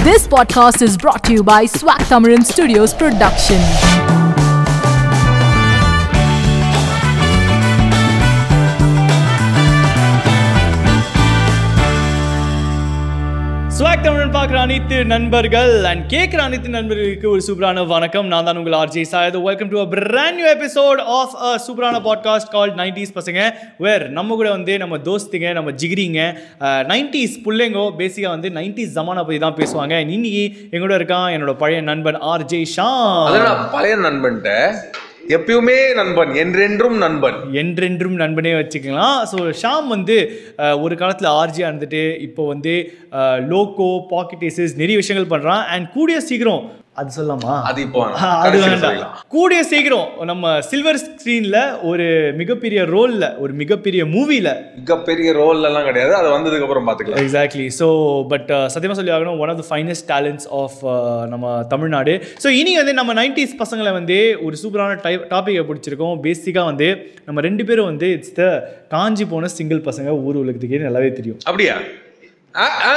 This podcast is brought to you by Swag Tamarin Studios Production. Swag Tamizhan பார்க்குற அனைத்து நண்பர்கள் and கேட்குற அனைத்து நண்பர்களுக்கு ஒரு சூப்பரான வணக்கம் நான் தான் உங்கள் RJ Syed welcome to a brand new episode of a சூப்பரான பாட்காஸ்ட் கால் நைன்டிஸ் பசங்க வேர் நம்ம கூட வந்து நம்ம தோஸ்துங்க நம்ம ஜிகிரிங்க நைன்டிஸ் புள்ளைங்கோ பேசிக்காக வந்து நைன்டிஸ் ஜமானா பற்றி தான் பேசுவாங்க And இன்னைக்கு எங்கூட இருக்கான் என்னோட பழைய நண்பன் ஆர்ஜே ஷாம் அதான் பழைய நண்பன்ட்ட எப்பயுமே நண்பன் என்றென்றும் நண்பன் என்றென்றும் நண்பனே வச்சுக்கலாம் ஸோ ஷாம் வந்து அஹ், ஒரு காலத்தில் ஆர்ஜியாக இருந்துட்டு இப்போ வந்து லோக்கோ பாக்கெட் ஏசஸ் நிறைய விஷயங்கள் பண்ணுறான் அண்ட் கூடிய சீக்கிரம் அது சொல்லலாமா அது இப்போ வேணாம். ஆ, அது கடைசியில வேண்டாம் சொல்லிக்கலாம். கூடிய சீக்கிரம் நம்ம சில்வர் ஸ்க்ரீனில் ஒரு மிகப்பெரிய ரோலில் ஒரு மிகப்பெரிய மூவியில் மிகப்பெரிய ரோல் எல்லாம் கிடையாது அது வந்ததுக்கு அப்புறம் பாத்துக்கலாம் எக்ஸாக்ட்லி ஸோ பட் சத்தியமாக சொல்லி ஆகணும் one of the finest talents of நம்ம தமிழ்நாடு ஸோ இனி வந்து நம்ம நைன்டிஸ் பசங்களை வந்து ஒரு சூப்பரான டை டாப்பிக்கை பிடிச்சிருக்கோம் பேசிக்காக வந்து நம்ம ரெண்டு பேரும் வந்து இட்ஸ் த காஞ்சி போன சிங்கிள் பசங்க ஊர் உலகத்துக்கே நல்லாவே தெரியும் அப்படியா ஆ, ஆ.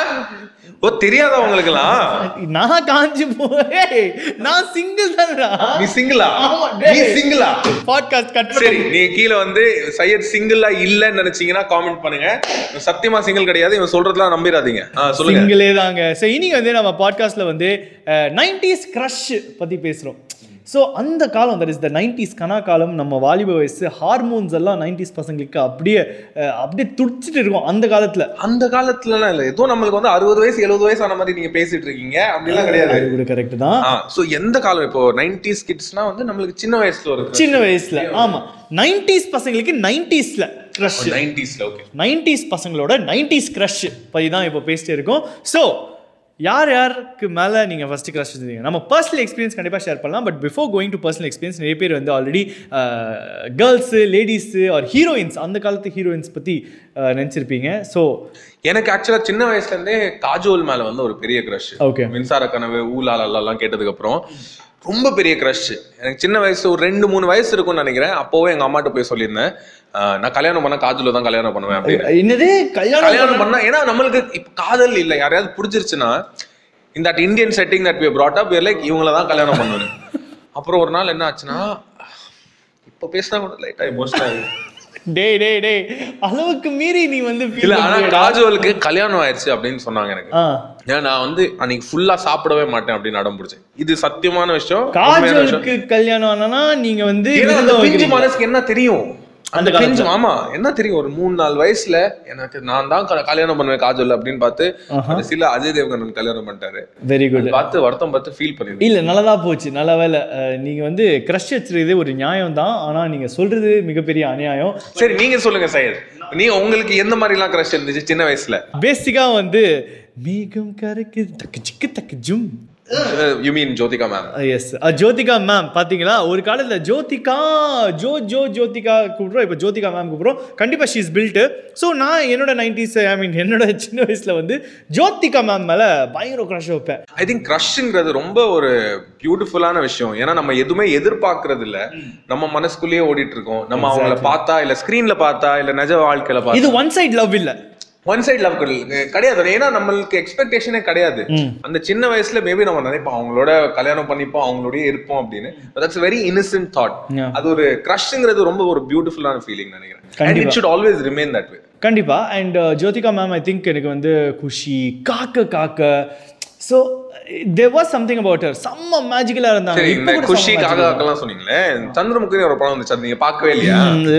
ஓ தெரியாதா உங்களுக்குலாம் நான் காஞ்சி போய் நான் சிங்கிள் தானடா நீ சிங்கிளா ஆமா, நீ டேய். சிங்கிளா பாட்காஸ்ட் கட் சரி நீங்க கீழே வந்து சையத் சிங்கிளா இல்லன்னு நினைச்சீங்கன்னா காமெண்ட் பண்ணுங்க இவன் சத்தியமா சிங்கிள் கிடையாது இவன் சொல்றதெல்லாம் நம்பிராதீங்க ஆ, சொல்லுங்க சிங்கிளே தாங்க ஸோ இன்னைக்கு வந்து நம்ம பாட்காஸ்ட்டில் வந்து நைன்டிஸ் க்ரஷ் பற்றி பேசுகிறோம் ஸோ அந்த காலம் தட் இஸ் த நைன்டிஸ் கனா காலம் நம்ம வாலிப வயசு ஹார்மோன்ஸ் எல்லாம் நைன்டிஸ் பசங்களுக்கு அப்படியே அஹ், அப்படியே துடிச்சிட்டு இருக்கும் அந்த காலத்தில் அந்த காலத்துலலாம் இல்ல ஏதோ நம்மளுக்கு வந்து அறுபது வயசு எழுபது வயசு ஆன மாதிரி நீங்க பேசிட்டு இருக்கீங்க அப்படிலாம் கிடையாது அது கூட கரெக்ட் தான் ஆ சோ எந்த காலம் இப்போ நைன்டிஸ் கிட்ஸ்னா வந்து நம்மளுக்கு சின்ன வயசுல ஒரு சின்ன வயசுல ஆமா நைன்டிஸ் பசங்களுக்கு நைன்டிஸ்ல க்ரஷ் நைன்டிஸ்ல ஓகே நைன்டிஸ் பசங்களோட நைன்டிஸ் க்ரஷ் பற்றி தான் இப்போ பேசிட்டு இருக்கோம் ஸோ யார் யாருக்கு மேலே நீங்கள் ஃபஸ்ட்டு க்ரஷ் வச்சுருந்தீங்க நம்ம பர்சனல் எக்ஸ்பீரியன்ஸ் கண்டிப்பாக ஷேர் பண்ணலாம் but before going to personal experience நிறைய பேர் வந்து already girls ladies or heroines அந்த காலத்து ஹீரோயின்ஸ் பற்றி நினச்சிருப்பீங்க ஸோ எனக்கு ஆக்சுவலா சின்ன வயசுல இருந்தே காஜோல் மேல வந்து ஒரு பெரிய கிரஷ் Okay. மின்சார கனவு ஊலாலா எல்லாம் கேட்டதுக்கு அப்புறம் ரொம்ப பெரிய கிரஷ் எனக்கு சின்ன வயசு ஒரு ரெண்டு மூணு வயசு இருக்கும்னு நினைக்கிறேன் அப்போவே எங்க அம்மாட்ட போய் சொல்லியிருந்தேன் ஆஹ் நான் கல்யாணம் பண்ண காஜோல தான் கல்யாணம் பண்ணுவேன் அப்படின்னு என்னது கல்யாணம் கல்யாணம் பண்ணா ஏன்னா நம்மளுக்கு இப்ப காதல் இல்ல யாரையாவது பிடிச்சிருச்சுன்னா இந்த Indian setting that we brought up we're like இவங்கள தான் கல்யாணம் பண்ணணும் அப்புறம் ஒரு நாள் என்ன ஆச்சுன்னா இப்ப பேசினா கூட லைட்டா எமோஷனல் டேய் டேய் டேய் அளவுக்கு மீறி நீ வந்து feel இல்ல ஆனா பண்றியேடா. காஜோலுக்கு கல்யாணம் ஆயிடுச்சு அப்படின்னு சொன்னாங்க எனக்கு ஆ ஏன்னா நான் வந்து அன்னைக்கு ஃபுல்லா சாப்பிடவே மாட்டேன் அப்படின்னு அடம் பிடிச்சேன் இது சத்தியமான விஷயம் உண்மையான விஷயம். காஜலுக்கு கல்யாணம் ஆனா நீங்க வந்து ஏன்னா அந்த விருதம் பிஞ்சு வைக்கிறீங்க. மனசுக்கு என்ன தெரியும் அந்த அந்த பிஞ்சு ஆமா என்ன தெரியும் ஒரு மூணு நாலு வயசுல எனக்கு நான் தான் க- கல்யாணம் பண்ணுவேன் காஜல் அப்படின்னு பார்த்து கடைசியில அஜய் தேவகன் கல்யாணம் பண்ணிட்டாரு வெரி குட் பார்த்து வருத்தம் பார்த்து ஃபீல் பண்ணிருந்தேன் இல்ல நல்லதா போச்சு நல்ல வேலை அஹ், நீங்க வந்து க்ரஷ் வச்சிருக்கிறது ஒரு நியாயம் தான் ஆனா நீங்க சொல்றது மிகப்பெரிய அநியாயம் சரி நீங்க சொல்லுங்க சையத் நீ உங்களுக்கு எந்த மாதிரி எல்லாம் கிரஷ் இருந்துச்சு சின்ன வயசுல பேசிக்கா வந்து மேகம் கருக்கு தக்கு சிக்கு தக்கு ஜும் you mean Jyothika ma'am yes Jyothika ma'am பாத்தீங்களா ஒரு காலத்துல ஜோதிகா ஜோ ஜோ ஜோதிகா கூப்பிடுறோம் இப்போ ஜோதிகா மேம் கூப்பிடுறோம் கண்டிப்பா ஷீஸ் பில்ட்டு ஸோ நான் என்னோட நைன்டிஸ் ஐ மீன் என்னோட சின்ன வயசுல வந்து ஜோதிகா மேம் மேல பயங்கர க்ரஷ் வைப்பேன் ஐ திங்க் க்ரஷ்ங்கிறது ரொம்ப ஒரு பியூட்டிஃபுல்லான விஷயம் ஏன்னா நம்ம எதுவுமே எதிர்பார்க்கறது இல்ல நம்ம மனசுக்குள்ளேயே ஓடிட்டு இருக்கோம் நம்ம அவங்கள பார்த்தா இல்ல ஸ்கிரீன்ல பார்த்தா இல்ல நிஜ வாழ்க்கையில பார்த்தா இது ஒன் சைடு லவ் இல்ல ஒன் சைட் லவ் கிடையாது ஏன்னா நம்மளுக்கு எக்ஸ்பெக்டேஷனே கிடையாது அந்த சின்ன வயசுல மேபி நம்ம நினைப்போம் அவங்களோட கல்யாணம் பண்ணிப்போம் அவங்களோடய இருப்போம் அப்படின்னு that's very innocent thought Yeah. அது ஒரு க்ரஷ்ங்கிறது ரொம்ப ஒரு பியூட்டிஃபுல்லான ஃபீலிங் நினைக்கிறேன் அண்ட் கண்டிப்பா. It should always remain that way கண்டிப்பா and Jyothika ma'am I think எனக்கு வந்து Kushi Kaakha Kaakha so there was something about her செம்ம மேஜிக்கலாக இருந்தாங்க சரி இப்போ இந்த கூட குஷி செம்ம காக magical. காக்கெல்லாம் சொன்னீங்களே சந்திரமுகின்னு ஒரு படம் வந்துச்சு அது நீங்க பார்க்கவே இல்லையா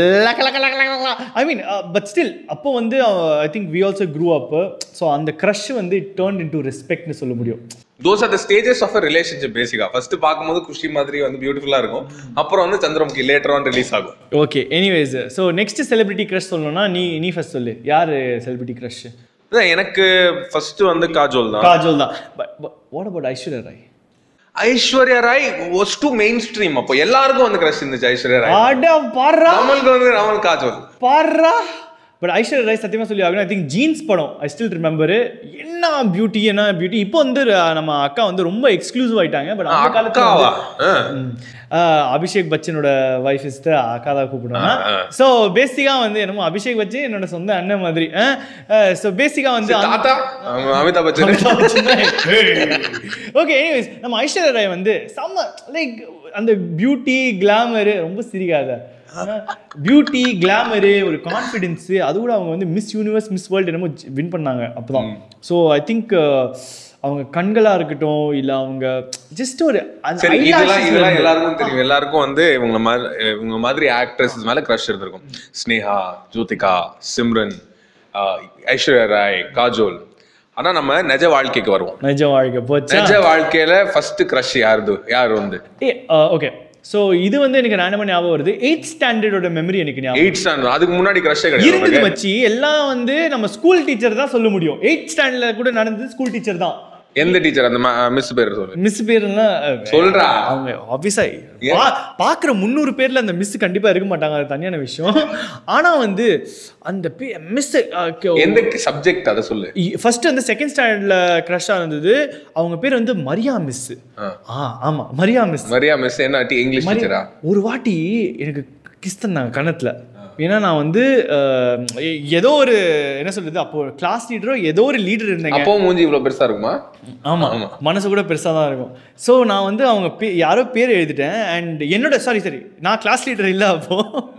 ஐ மீன் பட் ஸ்டில் அப்போ வந்து I think we also grew up so அந்த க்ரஷ் வந்து டேர்ன் இன் டு ரெஸ்பெக்ட்னு சொல்ல முடியும் those are the stages of a relationship basically first பார்க்கும்போது குஷி மாதிரி வந்து பியூட்டிஃபுல்லா இருக்கும் அப்புறம் வந்து சந்திரமுகி லேட்டர் ஆன் ரிலீஸ் ஆகும் okay anyways so next celebrity crush சொல்லணும்னா நீ நீ ஃபர்ஸ்ட் சொல்லு யார் செலிபிரிட்டி க்ரஷ் அதான் எனக்கு ஃபர்ஸ்ட் வந்து காஜோல் தான் காஜோல் தான் but what about Aishwarya Rai Aishwarya Rai was too mainstream அப்போ எல்லாருக்கும் வந்து கிரஷ் இருந்துச்சு ஐஸ்வர்யா ராய் அட பாரா நம்மளுக்கு வந்து ராமல் காஜோல் பாரா பட் ஐஸ்வர்யா ராய் சத்தியமா சொல்லி ஆகணும் ஐ திங்க் ஜீன்ஸ் படம் ஐ ஸ்டில் ரிமெம்பர் என்ன பியூட்டி என்ன பியூட்டி இப்போ வந்து அஹ், நம்ம அக்கா வந்து ரொம்ப எக்ஸ்க்ளூசிவ் ஆயிட்டாங்க பட் அந்த காலத்துல அக்காவா வந்து- ஆ. ம். ஆஹ் அபிஷேக் பச்சனோட வைஃப் இஸ் அக்கா தான் கூப்பிடுவாங்க ஆ, ஆ. ஸோ பேசிக்காக வந்து என்னமோ அபிஷேக் பச்சன் என்னோட சொந்த அண்ணன் மாதிரி ஸோ பேசிக்காக வந்து அந்த- தாத்தா ஆமா, அமிதாப் பச்சன் ஓகே எனிவேஸ் நம்ம ஐஸ்வர்யா ராய் வந்து செம்ம லைக் அந்த பியூட்டி கிளாமரு ரொம்ப சிரிக்காத பியூட்டி கிளாமரு ஒரு கான்ஃபிடென்ஸ் அது கூட அவங்க வந்து மிஸ் யூனிவர்ஸ் மிஸ் வேர்ல்டு என்னமோ வின் பண்ணாங்க அப்பதான் ஸோ ஐ திங்க் அவங்க கண்களா இருக்கட்டும் இல்ல அவங்க ஜஸ்ட் ஒரு அந்த சரி eyelashes இதெல்லாம் ல இதெல்லாம் இருந்து- எல்லாருக்கும் தெரியும் எல்லாருக்கும் வந்து இவங்க மாதிரி இவங்க மாதிரி ஆக்ட்ரஸஸ் மேல க்ரஷ் இருந்திருக்கும் ஸ்னேஹா ஜோதிகா சிம்ரன் ஆஹ், ஐஸ்வர்யா ராய் காஜோல் ஆனா நம்ம நிஜ வாழ்க்கைக்கு வருவோம் நிஜ வாழ்க்கை போச்சா நிஜ வாழ்க்கையில ஃபர்ஸ்ட் க்ரஷ் யாருது யார் வந்து ஏ ஓகே ஸோ இது வந்து எனக்கு ரேண்டமாக ஞாபகம் வருது எயிட் ஸ்டாண்டர்டோட மெமரி எனக்கு ஞாபகம் எயிட் ஸ்டாண்டர்ட் அதுக்கு முன்னாடி க்ரஷே கிடையாது இருந்தது உனக்கு? மச்சி எல்லாம் வந்து நம்ம ஸ்கூல் டீச்சர் தான் சொல்ல முடியும் எயிட் ஸ்டாண்டர்ட்ல கூட நடந்தது ஸ்கூல் டீச்சர் தான் எந்த டீச்சர் அந்த மிஸ் பேர் சொல்லு மிஸ் பேர்லாம் அஹ், சொல்றா அவங்க ஆப்வியஸா பாக்குற முந்நூறு பேர்ல அந்த மிஸ் கண்டிப்பா இருக்க மாட்டாங்க அது தனியான விஷயம் ஆனா வந்து அந்த மிஸ் எந்த சப்ஜெக்ட் அதை சொல்லு ஃபர்ஸ்ட் வந்து செகண்ட் ஸ்டாண்டர்ட்ல க்ரஷ்ஷாக இருந்தது அவங்க பேர் வந்து மரியா மிஸ் ஆ. ஆ ஆமா மரியா மிஸ் மரியா மிஸ் என்ன டி- இங்கிலீஷ் டீச்சரா ஒரு வாட்டி எனக்கு கிஸ் தந்தாங்க கணத்துல ஏன்னா நான் வந்து அஹ், எ- ஏதோ ஒரு என்ன சொல்றது அப்போ கிளாஸ் லீடரோ ஏதோ ஒரு லீடர் இருந்தாங்க அப்போ மூஞ்சி இவ்வளவு பெருசா இருக்குமா ஆமா மனசு கூட பெருசா தான் இருக்கும் ஸோ நான் வந்து அவங்க பே யாரோ பேர் எழுதிட்டேன் அண்ட் என்னோட சாரி சாரி நான் கிளாஸ் லீடர் இல்லை அப்போ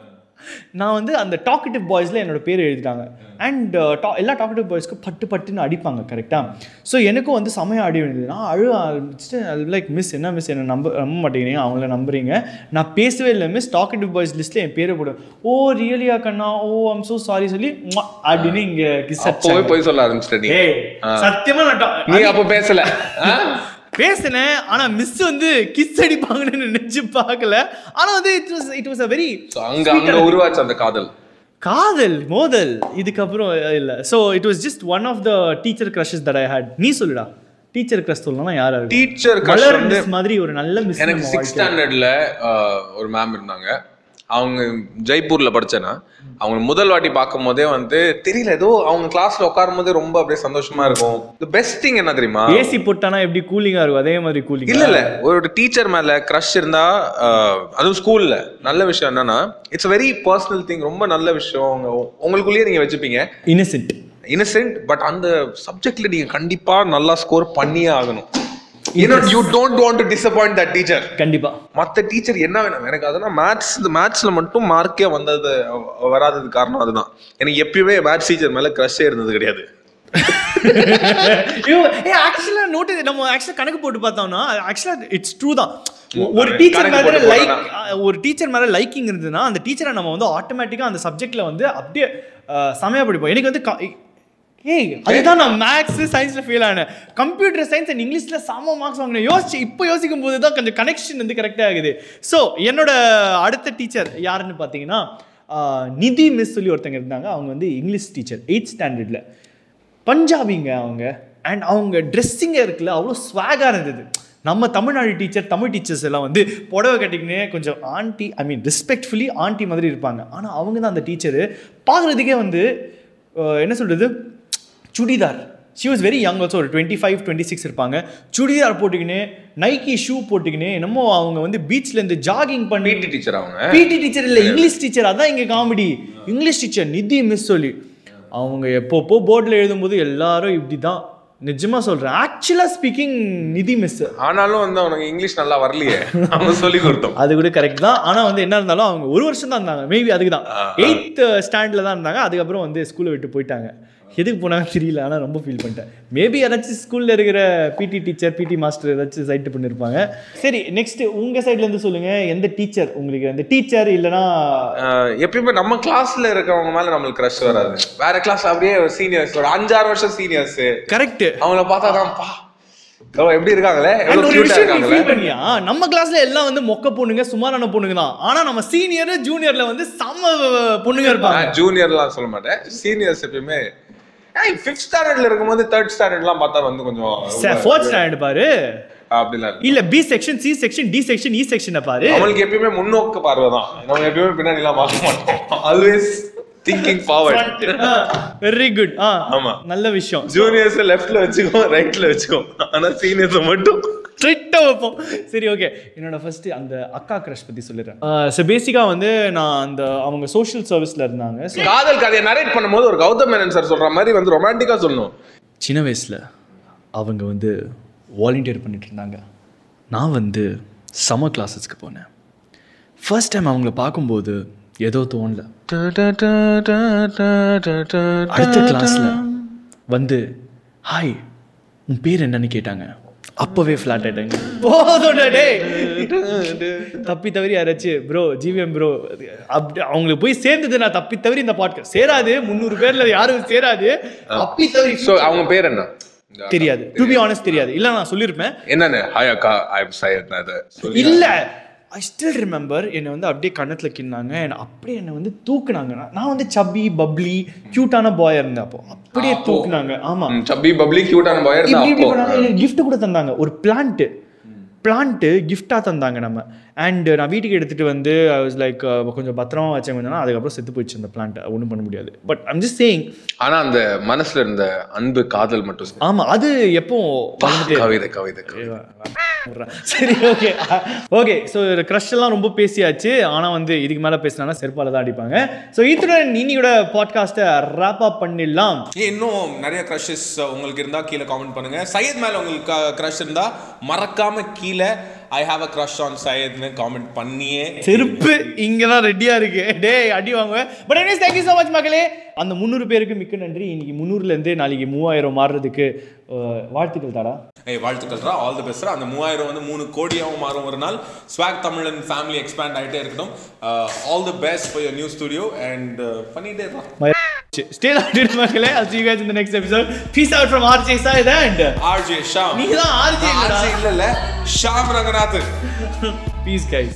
நான் வந்து அந்த டாக்கட்டிவ் பாய்ஸில் என்னோட பேர் எழுதிட்டாங்க அண்ட் எல்லா டாக்கட்டிவ் பாய்ஸ்க்கும் பட்டு பட்டுன்னு அடிப்பாங்க கரெக்டாக ஸோ எனக்கும் வந்து செமையாக அடி விழுந்தது நான் அழுவ ஆரம்பிச்சுட்டு லைக் மிஸ் என்ன மிஸ் என்ன நம்ப நம்ப மாட்டேங்கிறீங்க அவங்கள நம்புறீங்க நான் பேசவே இல்லை மிஸ் டாக்கட்டிவ் பாய்ஸ் லிஸ்ட்டில் என் பேரை போடுவேன் ஓ ரியலியா கண்ணா ஓ ஐம் ஸோ சாரி சொல்லி "ம்வா" அப்படின்னு இங்கே கிஸ் அப்போவே போய் சொல்ல ஆரம்பிச்சிட்ட நீ ஏய் சத்தியமா நான் ta- நீ அப்போ பேசல ஆ? பேசினேன் ஆனா மிஸ் வந்து கிஸ் அடிப்பாங்கன்னு நினைச்சு பார்க்கல ஆனா வந்து it was it was a very So, அங்க அங்க உருவாச்சு அந்த காதல் காதல் மோதல் இதுக்கப்புறம் இல்ல so it was just one of the teacher crushes that I had நீ சொல்லுடா டீச்சர் கிரஷ் சொல்லலாம் யாரா இருக்கும் டீச்சர் கிரஷ் மலர் வந்து மிஸ் மாதிரி ஒரு நல்ல மிஸ் எனக்கு சிக்ஸ் ஸ்டாண்டர்ட்ல ஒரு மேம் இருந்தாங்க அவங்க ஜெய்ப்பூர்ல படிச்சேன்னா அவங்க முதல் வாட்டி பார்க்கும் போதே வந்து தெரியல ஏதோ அவங்க கிளாஸ்ல உட்காரும் போதே ரொம்ப அப்படியே சந்தோஷமா இருக்கும் தி பெஸ்ட் திங் என்ன தெரியுமா ஏசி போட்டானா எப்படி கூலிங்கா இருக்கும் அதே மாதிரி கூலிங் இல்ல இல்ல ஒரு டீச்சர் மேல க்ரஷ் இருந்தா ஆஹ், அதுவும் ஸ்கூல்ல நல்ல விஷயம் என்னன்னா இட்ஸ் வெரி பர்சனல் திங் ரொம்ப நல்ல விஷயம் அவங்க உங்களுக்குள்ளேயே நீங்க வச்சுப்பீங்க இன்னசென்ட் இன்னசென்ட் பட் அந்த சப்ஜெக்ட்ல நீங்க கண்டிப்பா நல்லா ஸ்கோர் பண்ணியே ஆகணும் ஏன்னா you don't want to disappoint that teacher கண்டிப்பா மத்த டீச்சர் என்ன வேணும் எனக்கு அதெல்லாம் மேத்ஸ் இந்த மேத்ஸ்ல மட்டும் மார்க்கே வந்தது வராதது காரணம் அதுதான் எனக்கு எப்பயுமே மேத்ஸ் டீச்சர் மேல க்ரஷ்ஷே இருந்தது கிடையாது ஆக்சுவலா நோட் நம்ம ஆக்சுவலா கணக்கு போட்டு பார்த்தோம்னா ஆக்சுவலா இட்ஸ் ட்ரூ தான் ஒரு கணக்கு டீச்சர் மேல போட்டு லைக் போட்டோம்னா. ஒரு டீச்சர் மேல லைக்கிங் இருந்ததுன்னா அந்த டீச்சரை நம்ம வந்து ஆட்டோமேட்டிக்கா அந்த சப்ஜெக்ட்ல வந்து அப்படியே அஹ், செமையா படிப்போம் எனக்கு வந்து க- ஏய் அதுதான் நான் மேக்ஸ் சயின்ஸ்ல ஃபெயில் ஆனேன் கம்ப்யூட்டர் சயின்ஸ் அண்ட் இங்கிலீஷ்ல செம மார்க்ஸ் வாங்கினேன் யோசிச்சு இப்போ யோசிக்கும் போது தான் கொஞ்சம் கனெக்ஷன் வந்து கரெக்டாக ஆகுது ஸோ என்னோட அடுத்த டீச்சர் யாருன்னு பார்த்தீங்கன்னா ஆஹ், நிதி மிஸ் சொல்லி ஒருத்தங்க இருந்தாங்க அவங்க வந்து இங்கிலீஷ் டீச்சர் எயிட் ஸ்டாண்டர்டில் பஞ்சாபிங்க அவங்க அண்ட் அவங்க ட்ரெஸ்ஸிங்கே இருக்குல்ல அவ்வளோ ஸ்வாகாக இருந்தது நம்ம தமிழ்நாடு டீச்சர் தமிழ் டீச்சர்ஸ் எல்லாம் வந்து புடவை கட்டிக்கின்னு கொஞ்சம் aunty I mean respectfully aunty மாதிரி இருப்பாங்க ஆனால் அவங்க தான் அந்த டீச்சரு பார்க்குறதுக்கே வந்து அஹ், என்ன சொல்கிறது churidar she was very young also ஒரு டுவெண்ட்டி ஃபைவ் டுவெண்ட்டி சிக்ஸ் இருப்பாங்க சுடிதார் போட்டுக்கின்னு நைக்கி ஷூ போட்டுக்கின்னு என்னமோ அவங்க வந்து பீச்ல இருந்து ஜாகிங் பண்ணி பிடி டீச்சர் அவங்க பிடி டீச்சர் இல்ல இங்கிலீஷ் டீச்சர் அதான் இங்க comedy English teacher Nidhi miss சொல்லி அவங்க எப்பப்போ போர்டில் எழுதும்போது எல்லாரும் இப்படி தான் நிஜமா சொல்றேன் ஆக்சுவலா ஸ்பீக்கிங் நிதி மிஸ் ஆனாலும் வந்து அவனுக்கு இங்கிலீஷ் நல்லா வரலையே அவங்க சொல்லி கொடுத்தோம் அது கூட கரெக்ட் தான் ஆனா வந்து என்ன இருந்தாலும் அவங்க ஒரு வருஷம் தான் இருந்தாங்க மேபி அதுக்கு தான் எயித் ஸ்டாண்ட்ல தான் இருந்தாங்க அதுக்கப்புறம் வந்து ஸ்கூலை விட்டு போயிட்டாங்க எதுக்கு போனாங்க தெரியல ஆனா ரொம்ப ஃபீல் பண்ணிட்டேன் மேபி ஏதாச்சும் ஸ்கூல்ல இருக்கிற பிடி டீச்சர் பிடி மாஸ்டர் ஏதாச்சும் சைட் பண்ணிருப்பாங்க சரி நெக்ஸ்ட் உங்க சைட்ல இருந்து சொல்லுங்க எந்த டீச்சர் உங்களுக்கு அந்த டீச்சர் இல்லனா ஆஹ் எப்பயுமே நம்ம கிளாஸ்ல இருக்கவங்க மேல நம்மளுக்கு க்ரஷ் வராது வேற கிளாஸ் அப்படியே சீனியர்ஸ் ஒரு அஞ்சாறு வருஷம் சீனியர்ஸ் கரெக்ட் அவங்கள பார்த்தா தான் பா எவ்வளவு எப்படி இருக்காங்களே And எவ்வளவு ஒரு கியூட்டா விஷயம் நீ இருக்காங்களே feel பண்ணியா நம்ம கிளாஸ்ல எல்லாம் வந்து மொக்க பொண்ணுங்க சுமாரான பொண்ணுங்க தான் ஆனா நம்ம சீனியர் ஜூனியர்ல வந்து செம்ம பொண்ணுங்க இருப்பாங்க ஜூனியர்லாம் சொல்ல மாட்டேன் சீனியர்ஸ் எப்பயுமே ஃபிஃப்த் ஸ்டாண்டர்ட்ல இருக்கும்போது தேர்ட் ஸ்டாண்டர்ட்லாம் பார்த்தா வந்து கொஞ்சம் ரொம்ப- ஃபோர்த் ஸ்டாண்டர்ட் பாரு அப்படிலாம் இல்ல. இல்ல B section C section D section E section பாரு அவங்களுக்கு எப்பயுமே முன்னோக்கு பார்வை தான் நம்ம எப்பயுமே பின்னாடி எல்லாம் பார்க்க மாட்டோம் always thinking forward very good ஆ ஆமா. நல்ல விஷயம் ஜூனியர்ஸ் லெஃப்ட்ல வச்சுக்கோ ரைட்ல வச்சுக்கோ ஆனா சீனியர்ஸ் மட்டும் ஸ்ட்ரிக்டாக வைப்போம் சரி ஓகே என்னோட ஃபர்ஸ்ட் அந்த அக்கா க்ரஷ் பற்றி சொல்லிடுறேன் ஸோ பேசிக்காக வந்து நான் அந்த அவங்க சோஷியல் சர்வீஸில் இருந்தாங்க ஸோ காதல் கதையை நரேட் பண்ணும்போது ஒரு கௌதம் மேனன் சார் சொல்ற மாதிரி வந்து ரொமான்டிக்கா சொல்லணும் சின்ன வயசில் அவங்க வந்து வாலண்டியர் பண்ணிட்டு இருந்தாங்க நான் வந்து சம்மர் கிளாஸஸ்க்கு போனேன் ஃபர்ஸ்ட் டைம் அவங்கள பார்க்கும்போது ஏதோ தோணல அடுத்த கிளாஸில் வந்து ஹாய் உன் பேர் என்னன்னு கேட்டாங்க அப்போவே ஃப்ளாட் ஆயிட்டாங்க போதோட டேய் தப்பி தவறி யாராச்சும் ப்ரோ ஜிவிஎம் ப்ரோ அப்படி அவங்களுக்கு போய் சேர்ந்தது நான் தப்பி தவறி இந்த பாட்காஸ்ட் சேராது முந்நூறு பேர்ல யாரும் சேராது தப்பி தவறி சோ அவங்க பேர் என்ன தெரியாது டு பி ஆனஸ்ட் தெரியாது இல்ல நான் சொல்லியிருப்பேன் என்னன்னு ஹாய் அக்கா ஐ எம் சையத் அது இல்ல ஐ ஸ்டில் ரிமெம்பர் என்னை வந்து அப்படியே கண்ணத்துல கின்னாங்க என்னை அப்படியே என்னை வந்து தூக்குனாங்க நான் நான் வந்து சப்பி பப்ளி கியூட்டான பாயா இருந்தேன் அப்போ அப்படியே தூக்குனாங்க ஆமா சப்பி பப்ளி கியூட்டான பாய் இருந்தா இப்படி இப்படி அப்போ பண்ணாங்க எனக்கு gift கூட தந்தாங்க ஒரு பிளான்ட் பிளான்ட்டு கிஃப்டாக தந்தாங்க நம்ம அண்ட் நான் வீட்டுக்கு எடுத்துட்டு வந்து ஐ வாஸ் லைக் கொஞ்சம் பத்திரமா வச்சேன் கொஞ்சம் நாள். அதுக்கப்புறம் செத்து போயிடுச்சு அந்த பிளான்ட் ஒன்றும் பண்ண முடியாது பட் ஐம் ஜஸ்ட் சேயிங் ஆனா அந்த மனசுல இருந்த அன்பு காதல் மட்டும் சரி. ஆமா அது எப்போ வந்துட்டு கவிதை கவிதை கவிதை. சரி ஓகே ஓகே ஸோ க்ரஷ் எல்லாம் ரொம்ப பேசியாச்சு ஆனால் வந்து இதுக்கு மேலே பேசினா செருப்பால தான் அடிப்பாங்க ஸோ இத்துடன் இன்னியோட பாட்காஸ்ட்டை ரேப் அப் பண்ணிடலாம் இன்னும் நிறைய க்ரஷஸ் உங்களுக்கு இருந்தா கீழே காமெண்ட் பண்ணுங்க சையத் மேல உங்களுக்கு க்ரஷ் இருந்தா மறக்காம கீழே I have a crush on சையத்னு காமெண்ட் பண்ணியே செருப்பு இங்கே தான் ரெடியாக இருக்கு டேய் அடி வாங்குவேன் but anyways thank you so much மக்களே அந்த முந்நூறு பேருக்கு மிக்க நன்றி இன்னைக்கு முந்நூறுலேருந்து நாளைக்கு மூவாயிரம் மாறுறதுக்கு அஹ், வாழ்த்துக்கள் தாடா ஏய் வாழ்த்துக்கள்ரா ஆல் தி பெஸ்ட்ரா அந்த மூவாயிரம் வந்து மூணு கோடியாகவும் மாறும் ஒரு நாள் ஸ்வாக் தமிழன் ஃபேமிலி எக்ஸ்பேண்ட் ஆகிட்டே இருக்கட்டும் all the best for your new studio and பண்ணிட்டே இருக்கலாம் Stay locked மக்களே I'll see you guys in the next episode peace out from RJ Side and RJ Sham நீ தான் RJ இல்லடா. ஆர்ஜே இல்ல இல்ல ஷாம் ரங்கநாத் peace guys